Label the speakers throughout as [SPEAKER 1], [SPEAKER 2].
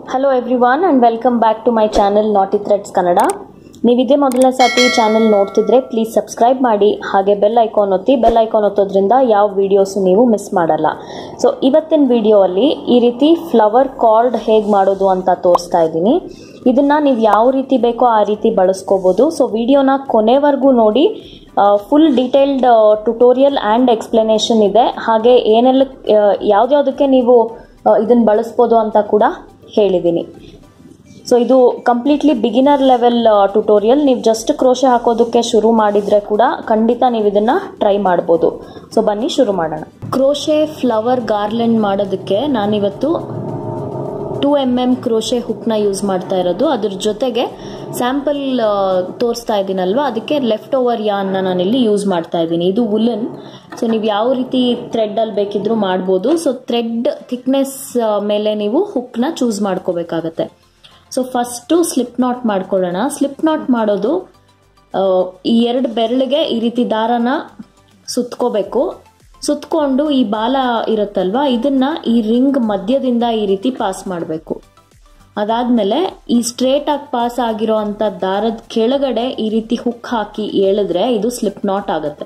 [SPEAKER 1] hello everyone and welcome back to my channel knotty threads Kannada ನೀವು ಇದೇ ಮೊದಲನೇ ಸಾತಿ ಚಾನಲ್ ನೋಡ್ತಿದ್ರೆ ಪ್ಲೀಸ್ ಸಬ್ಸ್ಕ್ರೈಬ್ ಮಾಡಿ ಹಾಗೆ ಬೆಲ್ ಐಕಾನ್ ಒತ್ತಿ ಬೆಲ್ ಐಕಾನ್ ಒತ್ತೋದ್ರಿಂದ ಯಾವ ವೀಡಿಯೋಸ್ ನೀವು ಮಿಸ್ ಮಾಡಲ್ಲ ಸೊ ಇವತ್ತಿನ ವಿಡಿಯೋ ಅಲ್ಲಿ ಈ ರೀತಿ ಫ್ಲವರ್ ಕಾರ್ಡ್ ಹೇಗೆ ಮಾಡೋದು ಅಂತ ತೋರಿಸ್ತಾ ಇದ್ದೀನಿ ಇದನ್ನ ನೀವು ಯಾವ ರೀತಿ ಬೇಕೋ ಆ ರೀತಿ ಬಳಸ್ಕೋಬೋದು ಸೊ ವಿಡಿಯೋನ ಕೊನೆವರೆಗೂ ನೋಡಿ full detailed tutorial and explanation ಇದೆ ಹಾಗೆ ಏನೆಲ್ಲ ಯಾವ್ದ್ಯಾವ್ದಕ್ಕೆ ನೀವು ಇದನ್ನು ಬಳಸ್ಬೋದು ಅಂತ ಕೂಡ ಹೇಳಿದ್ದೀನಿ ಸೊ ಇದು ಕಂಪ್ಲೀಟ್ಲಿ ಬಿಗಿನರ್ ಲೆವೆಲ್ ಟ್ಯುಟೋರಿಯಲ್ ನೀವು ಜಸ್ಟ್ ಕ್ರೋಶೆ ಹಾಕೋದಕ್ಕೆ ಶುರು ಮಾಡಿದರೆ ಕೂಡ ಖಂಡಿತ ನೀವು ಇದನ್ನು ಟ್ರೈ ಮಾಡ್ಬೋದು ಸೊ ಬನ್ನಿ ಶುರು ಮಾಡೋಣ ಕ್ರೋಶೆ ಫ್ಲವರ್ ಗಾರ್ಲೆಂಡ್ ಮಾಡೋದಕ್ಕೆ ನಾನಿವತ್ತು ಟೂ ಎಮ್ ಎಮ್ ಕ್ರೋಶೆ ಹುಕ್ನ ಯೂಸ್ ಮಾಡ್ತಾ ಇರೋದು ಅದ್ರ ಜೊತೆಗೆ ಸ್ಯಾಂಪಲ್ ತೋರಿಸ್ತಾ ಇದ್ದೀನಲ್ವ ಅದಕ್ಕೆ ಲೆಫ್ಟ್ ಓವರ್ ಯಾನ್ನ ನಾನಿಲ್ಲಿ ಯೂಸ್ ಮಾಡ್ತಾ ಇದ್ದೀನಿ ಇದು ವುಲನ್ ಸೊ ನೀವು ಯಾವ ರೀತಿ ಥ್ರೆಡ್ಡಲ್ಲಿ ಬೇಕಿದ್ರೂ ಮಾಡ್ಬೋದು ಸೊ ಥ್ರೆಡ್ ಥಿಕ್ನೆಸ್ ಮೇಲೆ ನೀವು ಹುಕ್ನ ಚೂಸ್ ಮಾಡ್ಕೋಬೇಕಾಗತ್ತೆ ಸೊ ಫಸ್ಟು ಸ್ಲಿಪ್ ನಾಟ್ ಮಾಡ್ಕೊಳ್ಳೋಣ ಸ್ಲಿಪ್ ನಾಟ್ ಮಾಡೋದು ಈ ಎರಡು ಬೆರಳಿಗೆ ಈ ರೀತಿ ದಾರನ ಸುತ್ಕೋಬೇಕು ಸುತ್ಕೊಂಡು ಈ ಬಾಲ ಇರುತ್ತಲ್ವಾ ಇದನ್ನ ಈ ರಿಂಗ್ ಮಧ್ಯದಿಂದ ಈ ರೀತಿ ಪಾಸ್ ಮಾಡಬೇಕು ಅದಾದ್ಮೇಲೆ ಈ ಸ್ಟ್ರೇಟ್ ಆಗಿ ಪಾಸ್ ಆಗಿರೋ ಅಂತ ದಾರದ ಕೆಳಗಡೆ ಈ ರೀತಿ ಹುಕ್ ಹಾಕಿ ಎಳೆದ್ರೆ ಇದು ಸ್ಲಿಪ್ ನಾಟ್ ಆಗುತ್ತೆ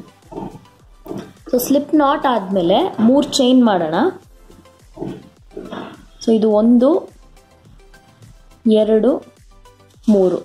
[SPEAKER 1] ಸೊ ಸ್ಲಿಪ್ ನಾಟ್ ಆದ್ಮೇಲೆ ಮೂರು ಚೈನ್ ಮಾಡೋಣ ಸೊ ಇದು ಒಂದು ಎರಡು ಮೂರು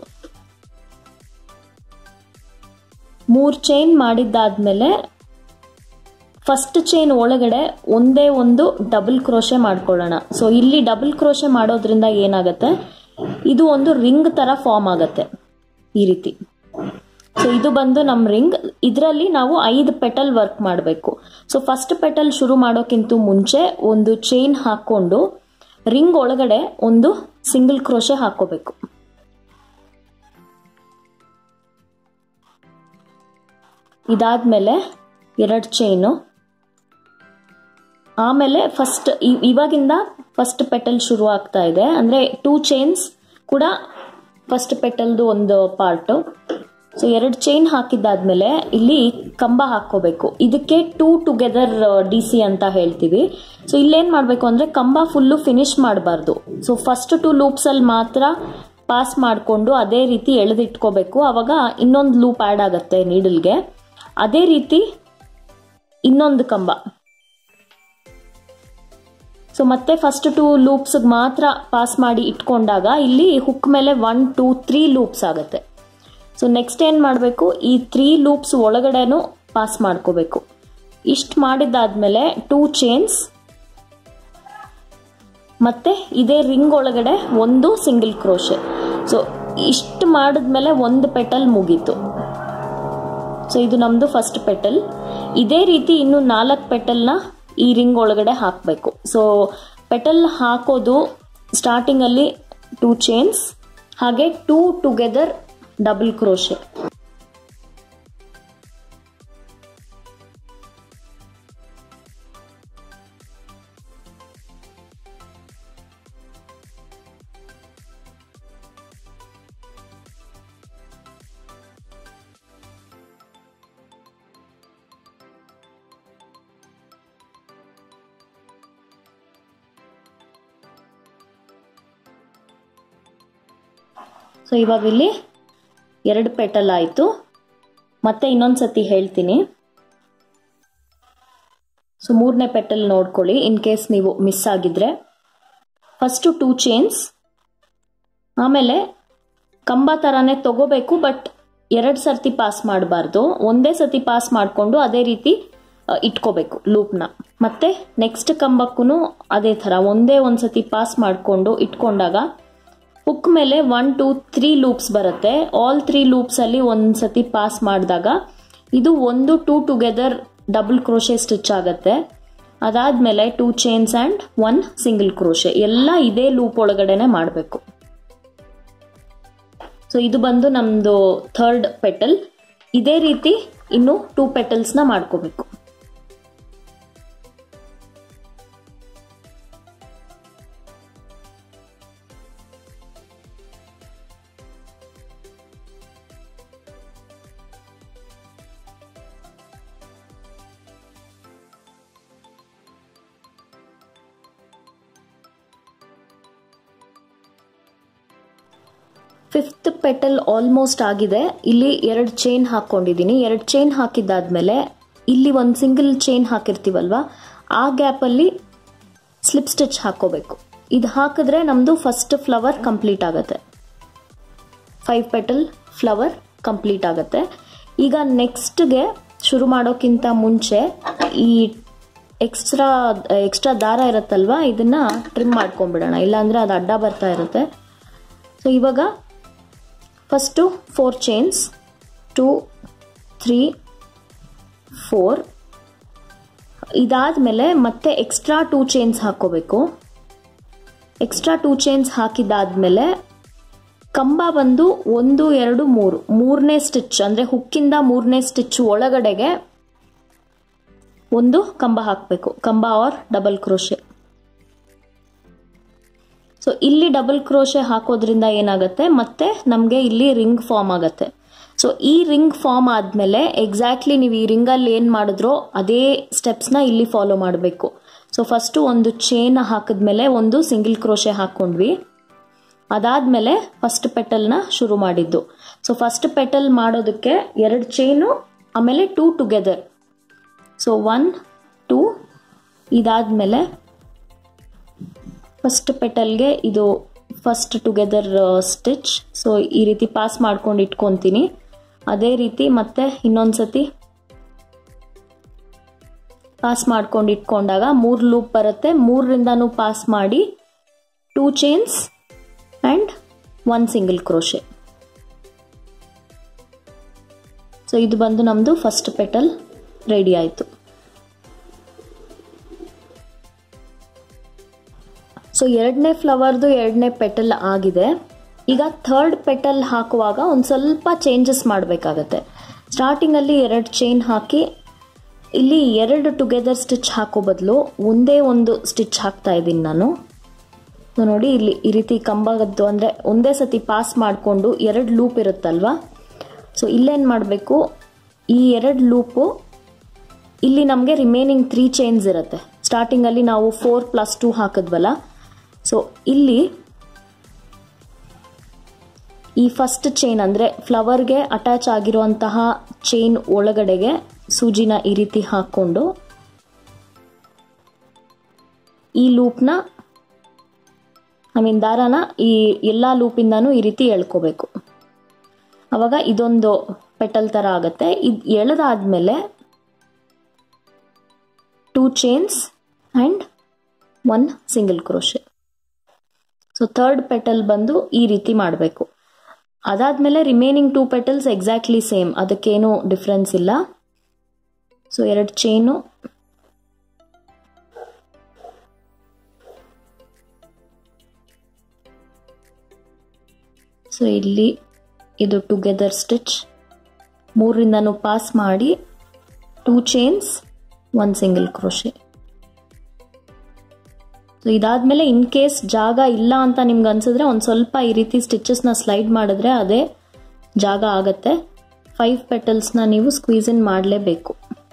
[SPEAKER 1] ಮೂರು ಚೈನ್ ಮಾಡಿದ್ದಾದ್ಮೇಲೆ ಫಸ್ಟ್ ಚೈನ್ ಒಳಗಡೆ ಒಂದೇ ಒಂದು ಡಬಲ್ ಕ್ರೋಶೆ ಮಾಡ್ಕೊಳ್ಳೋಣ ಸೊ ಇಲ್ಲಿ ಡಬಲ್ ಕ್ರೋಶೆ ಮಾಡೋದ್ರಿಂದ ಏನಾಗುತ್ತೆ ಇದು ಒಂದು ರಿಂಗ್ ತರ ಫಾರ್ಮ್ ಆಗತ್ತೆ ಈ ರೀತಿ ಸೊ ಇದು ಬಂದು ನಮ್ಮ ರಿಂಗ್ ಇದರಲ್ಲಿ ನಾವು ಐದು ಪೆಟಲ್ ವರ್ಕ್ ಮಾಡಬೇಕು ಸೊ ಫಸ್ಟ್ ಪೆಟಲ್ ಶುರು ಮಾಡೋಕ್ಕಿಂತ ಮುಂಚೆ ಒಂದು ಚೈನ್ ಹಾಕೊಂಡು ರಿಂಗ್ ಒಳಗಡೆ ಒಂದು ಸಿಂಗಲ್ ಕ್ರೋಶೆ ಹಾಕೋಬೇಕು ಇದಾದ್ಮೇಲೆ ಎರಡು ಚೈನು ಆಮೇಲೆ ಫಸ್ಟ್ ಇವಾಗಿಂದ ಫಸ್ಟ್ ಪೆಟಲ್ ಶುರು ಆಗ್ತಾ ಇದೆ ಅಂದರೆ ಟೂ ಚೈನ್ಸ್ ಕೂಡ ಫಸ್ಟ್ ಪೆಟಲ್ದು ಒಂದು ಪಾರ್ಟು ಸೊ ಎರಡು ಚೈನ್ ಹಾಕಿದ್ದಾದ್ಮೇಲೆ ಇಲ್ಲಿ ಕಂಬ ಹಾಕೋಬೇಕು ಇದಕ್ಕೆ ಟೂ ಟುಗೆದರ್ ಡಿ ಸಿ ಅಂತ ಹೇಳ್ತೀವಿ ಸೊ ಇಲ್ಲೇನು ಮಾಡಬೇಕು ಅಂದರೆ ಕಂಬ ಫುಲ್ಲು ಫಿನಿಶ್ ಮಾಡಬಾರ್ದು ಸೊ ಫಸ್ಟ್ ಟು ಲೂಪ್ಸಲ್ಲಿ ಮಾತ್ರ ಪಾಸ್ ಮಾಡಿಕೊಂಡು ಅದೇ ರೀತಿ ಎಳೆದಿಟ್ಕೋಬೇಕು ಅವಾಗ ಇನ್ನೊಂದು ಲೂಪ್ ಆ್ಯಡ್ ಆಗುತ್ತೆ ನೀಡಲ್ಗೆ ಅದೇ ರೀತಿ ಇನ್ನೊಂದು ಕಂಬ ಸೊ ಮತ್ತೆ ಫಸ್ಟ್ ಟೂ ಲೂಪ್ಸ್ಗೆ ಮಾತ್ರ ಪಾಸ್ ಮಾಡಿ ಇಟ್ಕೊಂಡಾಗ ಇಲ್ಲಿ ಹುಕ್ ಮೇಲೆ ಒನ್ ಟೂ ತ್ರೀ ಲೂಪ್ಸ್ ಆಗುತ್ತೆ ಸೊ ನೆಕ್ಸ್ಟ್ ಏನು ಮಾಡಬೇಕು ಈ ತ್ರೀ ಲೂಪ್ಸ್ ಒಳಗಡೆನೂ ಪಾಸ್ ಮಾಡ್ಕೋಬೇಕು ಇಷ್ಟು ಮಾಡಿದ್ದಾದ್ಮೇಲೆ ಟೂ ಚೈನ್ಸ್ ಮತ್ತೆ ಇದೇ ರಿಂಗ್ ಒಳಗಡೆ ಒಂದು ಸಿಂಗಲ್ ಕ್ರೋಶೆ ಸೊ ಇಷ್ಟು ಮಾಡಿದ್ಮೇಲೆ ಒಂದು ಪೆಟಲ್ ಮುಗೀತು ಸೊ ಇದು ನಮ್ಮದು ಫಸ್ಟ್ ಪೆಟಲ್ ಇದೇ ರೀತಿ ಇನ್ನು ನಾಲ್ಕು ಪೆಟಲ್ನ ಈ ರಿಂಗ್ ಒಳಗಡೆ ಹಾಕಬೇಕು ಸೊ ಪೆಟಲ್ ಹಾಕೋದು ಸ್ಟಾರ್ಟಿಂಗಲ್ಲಿ ಟೂ ಚೈನ್ಸ್ ಹಾಗೆ two together double crochet so ಇವಾಗ ಇಲ್ಲಿ ಎರಡು ಪೆಟಲ್ ಆಯಿತು ಮತ್ತೆ ಇನ್ನೊಂದು ಸತಿ ಹೇಳ್ತೀನಿ ಸೊ ಮೂರನೇ ಪೆಟಲ್ ನೋಡ್ಕೊಳ್ಳಿ ಇನ್ ಕೇಸ್ ನೀವು ಮಿಸ್ ಆಗಿದ್ರೆ ಫಸ್ಟು ಟೂ ಚೈನ್ಸ್ ಆಮೇಲೆ ಕಂಬ ಥರನೇ ತಗೋಬೇಕು ಬಟ್ ಎರಡು ಸರ್ತಿ ಪಾಸ್ ಮಾಡಬಾರ್ದು ಒಂದೇ ಸತಿ ಪಾಸ್ ಮಾಡಿಕೊಂಡು ಅದೇ ರೀತಿ ಇಟ್ಕೋಬೇಕು ಲೂಪ್ನ ಮತ್ತೆ ನೆಕ್ಸ್ಟ್ ಕಂಬಕ್ಕೂ ಅದೇ ಥರ ಒಂದೇ ಒಂದು ಸತಿ ಪಾಸ್ ಮಾಡಿಕೊಂಡು ಇಟ್ಕೊಂಡಾಗ ಹುಕ್ ಮೇಲೆ ಒನ್ ಟೂ ತ್ರೀ ಲೂಪ್ಸ್ ಬರುತ್ತೆ ಆಲ್ ತ್ರೀ ಲೂಪ್ಸ್ ಅಲ್ಲಿ ಒಂದು ಸತಿ ಪಾಸ್ ಮಾಡಿದಾಗ ಇದು ಒಂದು two together double crochet stitch ಆಗುತ್ತೆ ಅದಾದ್ಮೇಲೆ two chains and one single crochet ಎಲ್ಲ ಇದೇ ಲೂಪ್ ಒಳಗಡೆನೆ ಮಾಡಬೇಕು ಸೊ ಇದು ಬಂದು ನಮ್ಮದು ಥರ್ಡ್ ಪೆಟಲ್ ಇದೇ ರೀತಿ ಇನ್ನು ಟೂ ಪೆಟಲ್ಸ್ನ ಮಾಡ್ಕೋಬೇಕು ಫಿಫ್ತ್ ಪೆಟಲ್ ಆಲ್ಮೋಸ್ಟ್ ಆಗಿದೆ ಇಲ್ಲಿ ಎರಡು ಚೈನ್ ಹಾಕ್ಕೊಂಡಿದ್ದೀನಿ ಎರಡು ಚೈನ್ ಹಾಕಿದ್ದಾದ್ಮೇಲೆ ಇಲ್ಲಿ ಒಂದು ಸಿಂಗಲ್ ಚೈನ್ ಹಾಕಿರ್ತೀವಲ್ವಾ ಆ ಗ್ಯಾಪಲ್ಲಿ ಸ್ಲಿಪ್ ಸ್ಟಿಚ್ ಹಾಕೋಬೇಕು ಇದು ಹಾಕಿದ್ರೆ ನಮ್ಮದು ಫಸ್ಟ್ ಫ್ಲವರ್ ಕಂಪ್ಲೀಟ್ ಆಗುತ್ತೆ ಫೈವ್ ಪೆಟಲ್ ಫ್ಲವರ್ ಕಂಪ್ಲೀಟ್ ಆಗುತ್ತೆ ಈಗ ನೆಕ್ಸ್ಟ್ಗೆ ಶುರು ಮಾಡೋಕ್ಕಿಂತ ಮುಂಚೆ ಈ ಎಕ್ಸ್ಟ್ರಾ ಎಕ್ಸ್ಟ್ರಾ ದಾರ ಇರುತ್ತಲ್ವಾ ಇದನ್ನ ಟ್ರಿಮ್ ಮಾಡ್ಕೊಂಡ್ಬಿಡೋಣ ಇಲ್ಲಾಂದರೆ ಅದು ಅಡ್ಡ ಬರ್ತಾ ಇರುತ್ತೆ ಸೊ ಇವಾಗ first four chains two three four ಇದಾದಮೇಲೆ ಮತ್ತೆ ಎಕ್ಸ್ಟ್ರಾ ಟೂ ಚೈನ್ಸ್ ಹಾಕೋಬೇಕು ಎಕ್ಸ್ಟ್ರಾ ಟೂ ಚೈನ್ಸ್ ಹಾಕಿದ್ದಾದ್ಮೇಲೆ ಕಂಬ ಬಂದು ಒಂದು ಎರಡು ಮೂರು ಮೂರನೇ ಸ್ಟಿಚ್ ಅಂದರೆ ಹುಕ್ಕಿಂದ ಮೂರನೇ ಸ್ಟಿಚ್ ಒಳಗಡೆಗೆ ಒಂದು ಕಂಬ ಹಾಕಬೇಕು ಕಂಬ ಆರ್ ಡಬಲ್ ಕ್ರೋಶೆ ಸೊ ಇಲ್ಲಿ ಡಬಲ್ ಕ್ರೋಶೆ ಹಾಕೋದ್ರಿಂದ ಏನಾಗುತ್ತೆ ಮತ್ತೆ ನಮಗೆ ಇಲ್ಲಿ ರಿಂಗ್ ಫಾರ್ಮ್ ಆಗುತ್ತೆ ಸೊ ಈ ರಿಂಗ್ ಫಾರ್ಮ್ ಆದಮೇಲೆ ಎಕ್ಸಾಕ್ಟ್ಲಿ ನೀವು ಈ ರಿಂಗಲ್ಲಿ ಏನು ಮಾಡಿದ್ರೋ ಅದೇ ಸ್ಟೆಪ್ಸ್ನ ಇಲ್ಲಿ ಫಾಲೋ ಮಾಡಬೇಕು ಸೊ ಫಸ್ಟು ಒಂದು ಚೇನ್ ಹಾಕಿದ್ಮೇಲೆ ಒಂದು ಸಿಂಗಲ್ ಕ್ರೋಶೆ ಹಾಕ್ಕೊಂಡ್ವಿ ಅದಾದಮೇಲೆ ಫಸ್ಟ್ ಪೆಟಲ್ನ ಶುರು ಮಾಡಿದ್ದು ಸೊ ಫಸ್ಟ್ ಪೆಟಲ್ ಮಾಡೋದಕ್ಕೆ ಎರಡು ಚೈನು ಆಮೇಲೆ two together so one two ಇದಾದಮೇಲೆ ಫಸ್ಟ್ ಪೆಟಲ್ಗೆ ಇದು ಫಸ್ಟ್ ಟುಗೆದರ್ ಸ್ಟಿಚ್ ಸೊ ಈ ರೀತಿ ಪಾಸ್ ಮಾಡ್ಕೊಂಡು ಇಟ್ಕೊತೀನಿ ಅದೇ ರೀತಿ ಮತ್ತೆ ಇನ್ನೊಂದು ಸತಿ ಪಾಸ್ ಮಾಡ್ಕೊಂಡು ಇಟ್ಕೊಂಡಾಗ ಮೂರು ಲೂಪ್ ಬರುತ್ತೆ ಮೂರರಿಂದನೂ ಪಾಸ್ ಮಾಡಿ two chains and one single crochet so ಇದು ಬಂದು ನಮ್ಮದು ಫಸ್ಟ್ ಪೆಟಲ್ ರೆಡಿ ಆಯಿತು ಸೊ ಎರಡನೇ ಫ್ಲವರ್ದು ಎರಡನೇ ಪೆಟಲ್ ಆಗಿದೆ ಈಗ ಥರ್ಡ್ ಪೆಟಲ್ ಹಾಕುವಾಗ ಒಂದು ಸ್ವಲ್ಪ ಚೇಂಜಸ್ ಮಾಡಬೇಕಾಗತ್ತೆ ಸ್ಟಾರ್ಟಿಂಗಲ್ಲಿ ಎರಡು ಚೈನ್ ಹಾಕಿ ಇಲ್ಲಿ ಎರಡು ಟುಗೆದರ್ ಸ್ಟಿಚ್ ಹಾಕೋ ಬದಲು ಒಂದೇ ಒಂದು ಸ್ಟಿಚ್ ಹಾಕ್ತಾ ಇದ್ದೀನಿ ನಾನು ನೋಡಿ ಇಲ್ಲಿ ಈ ರೀತಿ ಕಂಬಗದ್ದು ಅಂದರೆ ಒಂದೇ ಸತಿ ಪಾಸ್ ಮಾಡಿಕೊಂಡು ಎರಡು ಲೂಪ್ ಇರುತ್ತಲ್ವಾ ಸೊ ಇಲ್ಲೇನು ಮಾಡಬೇಕು ಈ ಎರಡು ಲೂಪು ಇಲ್ಲಿ ನಮಗೆ ರಿಮೈನಿಂಗ್ ತ್ರೀ ಚೈನ್ಸ್ ಇರುತ್ತೆ ಸ್ಟಾರ್ಟಿಂಗಲ್ಲಿ ನಾವು ಫೋರ್ ಪ್ಲಸ್ ಟೂ ಹಾಕಿದ್ವಲ್ಲ ಸೊ ಇಲ್ಲಿ ಈ ಫಸ್ಟ್ ಚೈನ್ ಅಂದರೆ ಫ್ಲವರ್ಗೆ ಅಟ್ಯಾಚ್ ಆಗಿರುವಂತಹ ಚೈನ್ ಒಳಗಡೆಗೆ ಸೂಜಿನ ಈ ರೀತಿ ಹಾಕ್ಕೊಂಡು ಈ ಲೂಪ್ನ ಐ ಮೀನ್ ದಾರಾನ ಈ ಎಲ್ಲ ಲೂಪಿಂದನೂ ಈ ರೀತಿ ಎಳ್ಕೋಬೇಕು ಅವಾಗ ಇದೊಂದು ಪೆಟಲ್ ಥರ ಆಗುತ್ತೆ ಇದು ಎಳೆದಾದ್ಮೇಲೆ two chains and one single crochet so third petal ಬಂದು ಈ ರೀತಿ ಮಾಡಬೇಕು ಅದಾದಮೇಲೆ remaining two petals exactly same ಅದಕ್ಕೇನು ಡಿಫ್ರೆನ್ಸ್ ಇಲ್ಲ ಸೊ ಎರಡು ಚೈನು ಸೊ ಇಲ್ಲಿ ಇದು ಟುಗೆದರ್ ಸ್ಟಿಚ್ ಮೂರರಿಂದನೂ ಪಾಸ್ ಮಾಡಿ two chains one single crochet so ಇದಾದ್ಮೇಲೆ ಇನ್ ಕೇಸ್ ಜಾಗ ಇಲ್ಲ ಅಂತ ನಿಮ್ಗೆ ಅನ್ಸಿದ್ರೆ ಒಂದು ಸ್ವಲ್ಪ ಈ ರೀತಿ ಸ್ಟಿಚಸ್ನ ಸ್ಲೈಡ್ ಮಾಡಿದ್ರೆ ಅದೇ ಜಾಗ ಆಗತ್ತೆ ಫೈವ್ ಪೆಟಲ್ಸ್ನ ನೀವು ಸ್ಕ್ವೀಸ್ ಇನ್ ಮಾಡಲೇಬೇಕು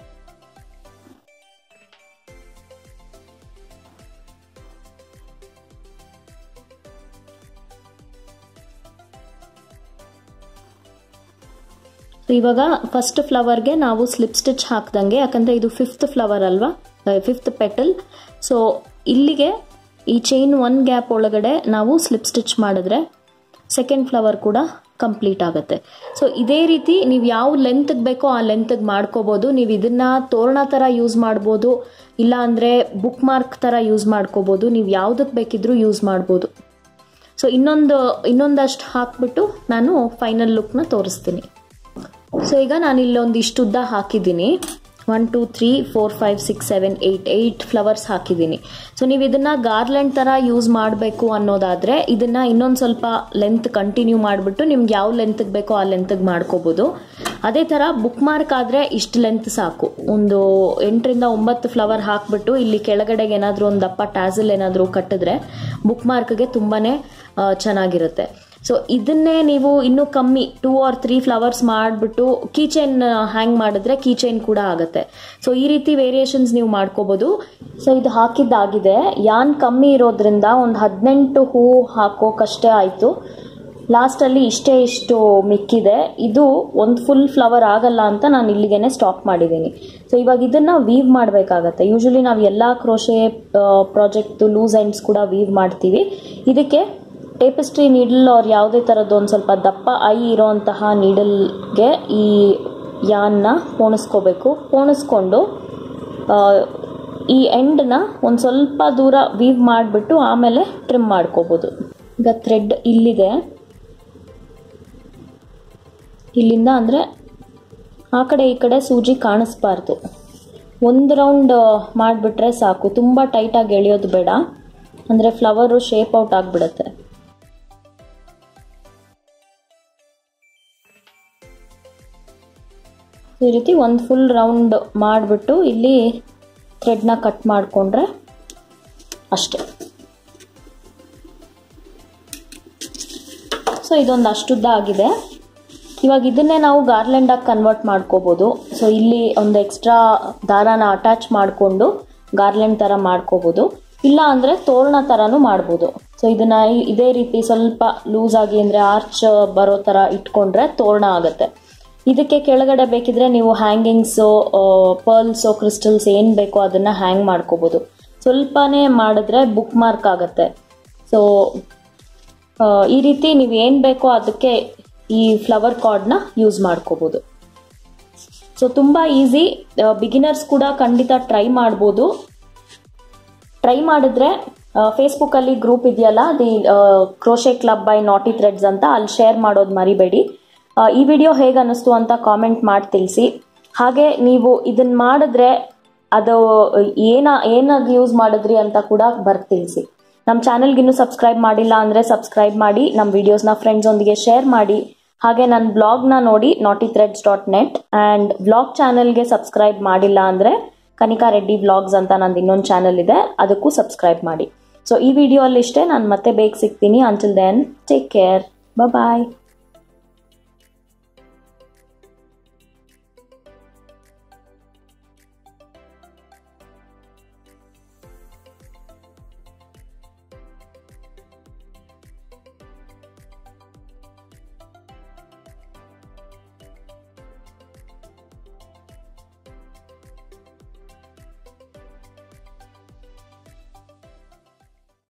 [SPEAKER 1] ಇವಾಗ ಫಸ್ಟ್ ಫ್ಲವರ್ಗೆ ನಾವು ಸ್ಲಿಪ್ ಸ್ಟಿಚ್ ಹಾಕ್ದಂಗೆ ಯಾಕಂದರೆ ಇದು ಫಿಫ್ತ್ ಫ್ಲವರ್ ಅಲ್ವಾ ಫಿಫ್ತ್ ಪೆಟಲ್ ಸೊ ಇಲ್ಲಿಗೆ ಈ ಚೈನ್ ಒನ್ ಗ್ಯಾಪ್ ಒಳಗಡೆ ನಾವು ಸ್ಲಿಪ್ ಸ್ಟಿಚ್ ಮಾಡಿದ್ರೆ ಸೆಕೆಂಡ್ ಫ್ಲವರ್ ಕೂಡ ಕಂಪ್ಲೀಟ್ ಆಗುತ್ತೆ ಸೊ ಇದೇ ರೀತಿ ನೀವು ಯಾವ ಲೆಂತ್ಗೆ ಬೇಕೋ ಆ ಲೆಂತ್ಗೆ ಮಾಡ್ಕೋಬೋದು ನೀವು ಇದನ್ನ ತೋರಣ ಥರ ಯೂಸ್ ಮಾಡ್ಬೋದು ಇಲ್ಲ ಅಂದರೆ ಬುಕ್ ಮಾರ್ಕ್ ಥರ ಯೂಸ್ ಮಾಡ್ಕೋಬೋದು ನೀವು ಯಾವುದಕ್ಕೆ ಬೇಕಿದ್ರೂ ಯೂಸ್ ಮಾಡ್ಬೋದು ಸೊ ಇನ್ನೊಂದು ಇನ್ನೊಂದಷ್ಟು ಹಾಕ್ಬಿಟ್ಟು ನಾನು ಫೈನಲ್ ಲುಕ್ನ ತೋರಿಸ್ತೀನಿ ಸೊ ಈಗ ನಾನು ಇಲ್ಲೊಂದು ಇಷ್ಟುದ್ದ ಹಾಕಿದ್ದೀನಿ one two three four five six seven eight eight flowers ಹಾಕಿದ್ದೀನಿ ಸೊ ನೀವು ಇದನ್ನು ಗಾರ್ಲೆಂಡ್ ಥರ ಯೂಸ್ ಮಾಡಬೇಕು ಅನ್ನೋದಾದರೆ ಇದನ್ನು ಇನ್ನೊಂದು ಸ್ವಲ್ಪ ಲೆಂತ್ ಕಂಟಿನ್ಯೂ ಮಾಡಿಬಿಟ್ಟು ನಿಮ್ಗೆ ಯಾವ ಲೆಂತ್ಗೆ ಬೇಕೋ ಆ ಲೆಂತ್ಗೆ ಮಾಡ್ಕೋಬೋದು ಅದೇ ಥರ ಬುಕ್ ಮಾರ್ಕ್ ಆದರೆ ಇಷ್ಟು ಲೆಂತ್ ಸಾಕು ಒಂದು ಎಂಟರಿಂದ ಒಂಬತ್ತು ಫ್ಲವರ್ ಹಾಕ್ಬಿಟ್ಟು ಇಲ್ಲಿ ಕೆಳಗಡೆಗೆ ಏನಾದರೂ ಒಂದು ದಪ್ಪ ಟ್ಯಾಸಲ್ ಏನಾದರೂ ಕಟ್ಟಿದ್ರೆ ಬುಕ್ ಮಾರ್ಕ್ಗೆ ತುಂಬಾ ಚೆನ್ನಾಗಿರುತ್ತೆ ಸೊ ಇದನ್ನೇ ನೀವು ಇನ್ನೂ ಕಮ್ಮಿ ಟೂ ಆರ್ ತ್ರೀ ಫ್ಲವರ್ಸ್ ಮಾಡಿಬಿಟ್ಟು ಕೀಚೈನ್ ಹ್ಯಾಂಗ್ ಮಾಡಿದ್ರೆ ಕೀಚೈನ್ ಕೂಡ ಆಗುತ್ತೆ ಸೊ ಈ ರೀತಿ ವೇರಿಯೇಷನ್ಸ್ ನೀವು ಮಾಡ್ಕೋಬೋದು ಸೊ ಇದು ಹಾಕಿದ್ದಾಗಿದೆ ಯಾನ್ ಕಮ್ಮಿ ಇರೋದ್ರಿಂದ ಒಂದು ಹದಿನೆಂಟು ಹೂ ಹಾಕೋಕಷ್ಟೇ ಆಯಿತು ಲಾಸ್ಟಲ್ಲಿ ಇಷ್ಟೇ ಇಷ್ಟು ಮಿಕ್ಕಿದೆ ಇದು ಒಂದು ಫುಲ್ ಫ್ಲವರ್ ಆಗಲ್ಲ ಅಂತ ನಾನು ಇಲ್ಲಿಗೆ ಸ್ಟಾಪ್ ಮಾಡಿದ್ದೀನಿ ಸೊ ಇವಾಗ ಇದನ್ನು ವೀವ್ ಮಾಡಬೇಕಾಗತ್ತೆ ಯೂಶ್ವಲಿ ನಾವು ಎಲ್ಲ ಕ್ರೋಶೆ ಪ್ರಾಜೆಕ್ಟ್ದು ಲೂಸ್ ಎಂಡ್ಸ್ ಕೂಡ ವೀವ್ ಮಾಡ್ತೀವಿ ಇದಕ್ಕೆ ಟೇಪಸ್ಟ್ರಿ ನೀಡಲ್ ಅವ್ರು ಯಾವುದೇ ಥರದ್ದು ಒಂದು ಸ್ವಲ್ಪ ದಪ್ಪ ಐ ಇರೋಂತಹ ನೀಡಲ್ಗೆ ಈ ಯಾನ್ನ ಪೋಣಿಸ್ಕೋಬೇಕು ಪೋಣಿಸ್ಕೊಂಡು ಆ, ಈ ಎಂಡನ್ನ ಒಂದು ಸ್ವಲ್ಪ ದೂರ ವೀವ್ ಮಾಡಿಬಿಟ್ಟು ಆಮೇಲೆ ಟ್ರಿಮ್ ಮಾಡ್ಕೋಬೋದು ಈಗ ಥ್ರೆಡ್ ಇಲ್ಲಿದೆ ಇಲ್ಲಿಂದ ಅಂದರೆ ಆ ಕಡೆ ಈ ಕಡೆ ಸೂಜಿ ಕಾಣಿಸ್ಬಾರ್ದು ಒಂದು ರೌಂಡ್ ಮಾಡಿಬಿಟ್ರೆ ಸಾಕು ತುಂಬ ಟೈಟಾಗಿ ಎಳೆಯೋದು ಬೇಡ ಅಂದರೆ ಫ್ಲವರು ಶೇಪ್ ಔಟ್ ಆಗಿಬಿಡುತ್ತೆ ಈ ರೀತಿ ಒಂದು ಫುಲ್ ರೌಂಡ್ ಮಾಡಿಬಿಟ್ಟು ಇಲ್ಲಿ ಥ್ರೆಡ್ನ ಕಟ್ ಮಾಡಿಕೊಂಡ್ರೆ ಅಷ್ಟೆ ಸೊ ಇದೊಂದು ಅಷ್ಟುದ್ದ ಆಗಿದೆ ಇವಾಗ ಇದನ್ನೇ ನಾವು ಗಾರ್ಲೆಂಡಾಗಿ ಕನ್ವರ್ಟ್ ಮಾಡ್ಕೋಬೋದು ಸೊ ಇಲ್ಲಿ ಒಂದು ಎಕ್ಸ್ಟ್ರಾ ದಾರಾನ ಅಟ್ಯಾಚ್ ಮಾಡಿಕೊಂಡು ಗಾರ್ಲೆಂಡ್ ಥರ ಮಾಡ್ಕೋಬೋದು ಇಲ್ಲ ಅಂದರೆ ತೋರಣ ಥರನೂ ಮಾಡ್ಬೋದು ಸೊ ಇದನ್ನ ಈ- ಇದೇ ರೀತಿ ಸ್ವಲ್ಪ ಲೂಸ್ ಆಗಿ ಅಂದರೆ ಆರ್ಚ್ ಬರೋ ಥರ ಇಟ್ಕೊಂಡ್ರೆ ತೋರಣ ಆಗುತ್ತೆ ಇದಕ್ಕೆ ಕೆಳಗಡೆ ಬೇಕಿದ್ರೆ ನೀವು ಹ್ಯಾಂಗಿಂಗ್ಸು ಪರ್ಲ್ಸು ಕ್ರಿಸ್ಟಲ್ಸ್ ಏನು ಬೇಕೋ ಅದನ್ನು ಹ್ಯಾಂಗ್ ಮಾಡ್ಕೋಬೋದು ಸ್ವಲ್ಪನೇ ಮಾಡಿದ್ರೆ ಬುಕ್ ಮಾರ್ಕ್ ಆಗುತ್ತೆ ಸೊ ಆ, ಈ ರೀತಿ ನೀವು ಏನು ಬೇಕೋ ಅದಕ್ಕೆ ಈ ಫ್ಲವರ್ ಕಾರ್ಡ್ನ ಯೂಸ್ ಮಾಡ್ಕೋಬೋದು ಸೊ ತುಂಬ ಈಸಿ ಬಿಗಿನರ್ಸ್ ಕೂಡ ಖಂಡಿತ ಟ್ರೈ ಮಾಡ್ಬೋದು ಟ್ರೈ ಮಾಡಿದ್ರೆ ಫೇಸ್ಬುಕ್ಕಲ್ಲಿ ಗ್ರೂಪ್ ಇದೆಯಲ್ಲ the crochet club by knotty threads ಅಂತ ಅಲ್ಲಿ ಶೇರ್ ಮಾಡೋದು ಮರಿಬೇಡಿ ಆ, ಈ ವಿಡಿಯೋ ಹೇಗೆ ಅನ್ನಿಸ್ತು ಅಂತ ಕಾಮೆಂಟ್ ಮಾಡಿ ತಿಳಿಸಿ ಹಾಗೆ ನೀವು ಇದನ್ನ ಮಾಡಿದ್ರೆ ಅದು ಏನ ಏನಾಗಿ ಯೂಸ್ ಮಾಡಿದ್ರಿ ಅಂತ ಕೂಡ ಬರ್ದು ತಿಳಿಸಿ ನಮ್ಮ ಚಾನಲ್ಗೆ ಇನ್ನೂ ಸಬ್ಸ್ಕ್ರೈಬ್ ಮಾಡಿಲ್ಲ ಅಂದರೆ ಸಬ್ಸ್ಕ್ರೈಬ್ ಮಾಡಿ ನಮ್ಮ ವಿಡಿಯೋಸ್ನ ಫ್ರೆಂಡ್ಸ್ ಒಂದಿಗೆ ಶೇರ್ ಮಾಡಿ ಹಾಗೆ ನನ್ನ ಬ್ಲಾಗ್ನ ನೋಡಿ knotty threads dot net and blog ಚಾನಲ್ಗೆ ಸಬ್ಸ್ಕ್ರೈಬ್ ಮಾಡಿಲ್ಲ ಅಂದರೆ ಕನಿಕಾ ರೆಡ್ಡಿ ವ್ಲಾಗ್ಸ್ ಅಂತ ನಂದು ಇನ್ನೊಂದು ಚಾನಲ್ ಇದೆ ಅದಕ್ಕೂ ಸಬ್ಸ್ಕ್ರೈಬ್ ಮಾಡಿ ಸೊ ಈ ವಿಡಿಯೋ ಅಲ್ಲಿ ಇಷ್ಟೇ ನಾನು ಮತ್ತೆ ಬೇಗ ಸಿಗ್ತೀನಿ ಅಂಟಿಲ್ ದೆನ್ ಟೇಕ್ ಕೇರ್ ಬಾಯ್